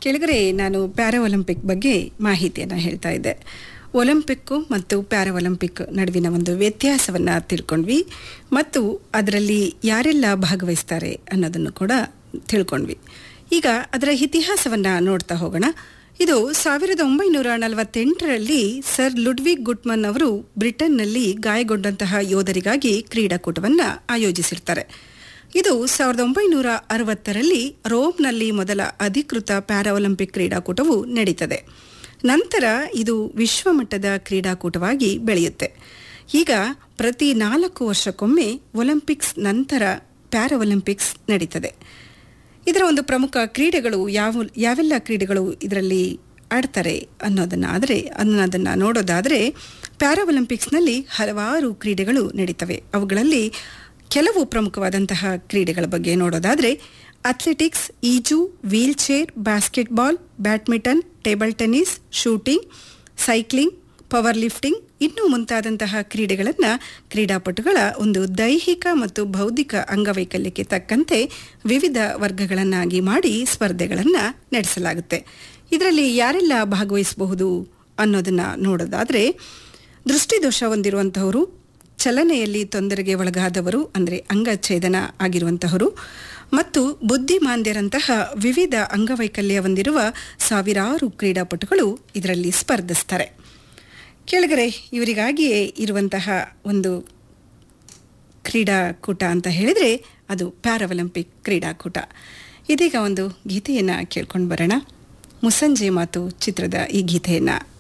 ಕೆಳಗಡೆ ನಾನು para Olympic ಬಗ್ಗೆ ಮಾಹಿತಿಯನ್ನು ಹೇಳ್ತಾ ಇದ್ದೆ ಒಲಿಂಪಿಕ್ಕು ಮತ್ತು ಪ್ಯಾರಾ ಒಲಿಂಪಿಕ್ ನಡುವಿನ ಒಂದು ವ್ಯತ್ಯಾಸವನ್ನು ತಿಳ್ಕೊಂಡ್ವಿ ಮತ್ತು ಅದರಲ್ಲಿ ಯಾರೆಲ್ಲ ಭಾಗವಹಿಸ್ತಾರೆ ಅನ್ನೋದನ್ನು ಕೂಡ ತಿಳ್ಕೊಂಡ್ವಿ ಈಗ ಅದರ ಇತಿಹಾಸವನ್ನು ನೋಡ್ತಾ ಹೋಗೋಣ ಇದು ಸಾವಿರದ ಒಂಬೈನೂರ ನಲವತ್ತೆಂಟರಲ್ಲಿ ಸರ್ ಲುಡ್ವಿಗ್ ಗುಟ್ಮನ್ ಅವರು ಬ್ರಿಟನ್ನಲ್ಲಿ ಗಾಯಗೊಂಡಂತಹ ಯೋಧರಿಗಾಗಿ ಕ್ರೀಡಾಕೂಟವನ್ನು ಆಯೋಜಿಸಿರ್ತಾರೆ ಇದು ಸಾವಿರದ ಒಂಬೈನೂರ ಅರವತ್ತರಲ್ಲಿ ರೋಮ್ನಲ್ಲಿ ಮೊದಲ ಅಧಿಕೃತ ಪ್ಯಾರಾ ಒಲಿಂಪಿಕ್ ಕ್ರೀಡಾಕೂಟವು ನಡೀತದೆ ನಂತರ ಇದು ವಿಶ್ವಮಟ್ಟದ ಕ್ರೀಡಾಕೂಟವಾಗಿ ಬೆಳೆಯುತ್ತೆ ಈಗ ಪ್ರತಿ ನಾಲ್ಕು ವರ್ಷಕ್ಕೊಮ್ಮೆ ಒಲಿಂಪಿಕ್ಸ್ ನಂತರ ಪ್ಯಾರಾ ಒಲಿಂಪಿಕ್ಸ್ ನಡೀತದೆ ಇದರ ಒಂದು ಪ್ರಮುಖ ಕ್ರೀಡೆಗಳು ಯಾವ ಯಾವೆಲ್ಲ ಕ್ರೀಡೆಗಳು ಇದರಲ್ಲಿ ಆಡ್ತಾರೆ ಅನ್ನೋದನ್ನು ಆದರೆ ಅನ್ನೋದನ್ನು ನೋಡೋದಾದರೆ ಪ್ಯಾರಾ ಒಲಿಂಪಿಕ್ಸ್ನಲ್ಲಿ ಹಲವಾರು ಕ್ರೀಡೆಗಳು ನಡೀತವೆ ಅವುಗಳಲ್ಲಿ ಕೆಲವು ಪ್ರಮುಖವಾದಂತಹ ಕ್ರೀಡೆಗಳ ಬಗ್ಗೆ ನೋಡೋದಾದರೆ ಅಥ್ಲೆಟಿಕ್ಸ್ ಈಜು wheelchair basketball badminton table tennis shooting cycling powerlifting ಇನ್ನೂ ಮುಂತಾದಂತಹ ಕ್ರೀಡೆಗಳನ್ನು ಕ್ರೀಡಾಪಟುಗಳ ಒಂದು ದೈಹಿಕ ಮತ್ತು ಬೌದ್ಧಿಕ ಅಂಗವೈಕಲ್ಯಕ್ಕೆ ತಕ್ಕಂತೆ ವಿವಿಧ ವರ್ಗಗಳನ್ನಾಗಿ ಮಾಡಿ ಸ್ಪರ್ಧೆಗಳನ್ನು ನಡೆಸಲಾಗುತ್ತೆ ಇದರಲ್ಲಿ ಯಾರೆಲ್ಲ ಭಾಗವಹಿಸಬಹುದು ಅನ್ನೋದನ್ನು ನೋಡೋದಾದರೆ ದೃಷ್ಟಿದೋಷ ಹೊಂದಿರುವಂತಹವರು ಚಲನೆಯಲ್ಲಿ ತೊಂದರೆಗೆ ಒಳಗಾದವರು ಅಂದರೆ ಅಂಗಛೇದನ ಆಗಿರುವಂತಹವರು ಮತ್ತು ಬುದ್ಧಿಮಾಂದ್ಯರಂತಹ ವಿವಿಧ ಅಂಗವೈಕಲ್ಯ ಹೊಂದಿರುವ ಸಾವಿರಾರು ಕ್ರೀಡಾಪಟುಗಳು ಇದರಲ್ಲಿ ಸ್ಪರ್ಧಿಸ್ತಾರೆ ಕೆಳಗರೆ ಇವರಿಗಾಗಿಯೇ ಇರುವಂತಹ ಒಂದು ಕ್ರೀಡಾಕೂಟ ಅಂತ ಹೇಳಿದರೆ ಅದು ಪ್ಯಾರಾಒಲಿಂಪಿಕ್ ಕ್ರೀಡಾಕೂಟ ಇದೀಗ ಒಂದು ಗೀತೆಯನ್ನು ಕೇಳ್ಕೊಂಡು ಬರೋಣ ಮುಸ್ಸಂಜೆ ಮಾತು ಚಿತ್ರದ ಈ ಗೀತೆಯನ್ನು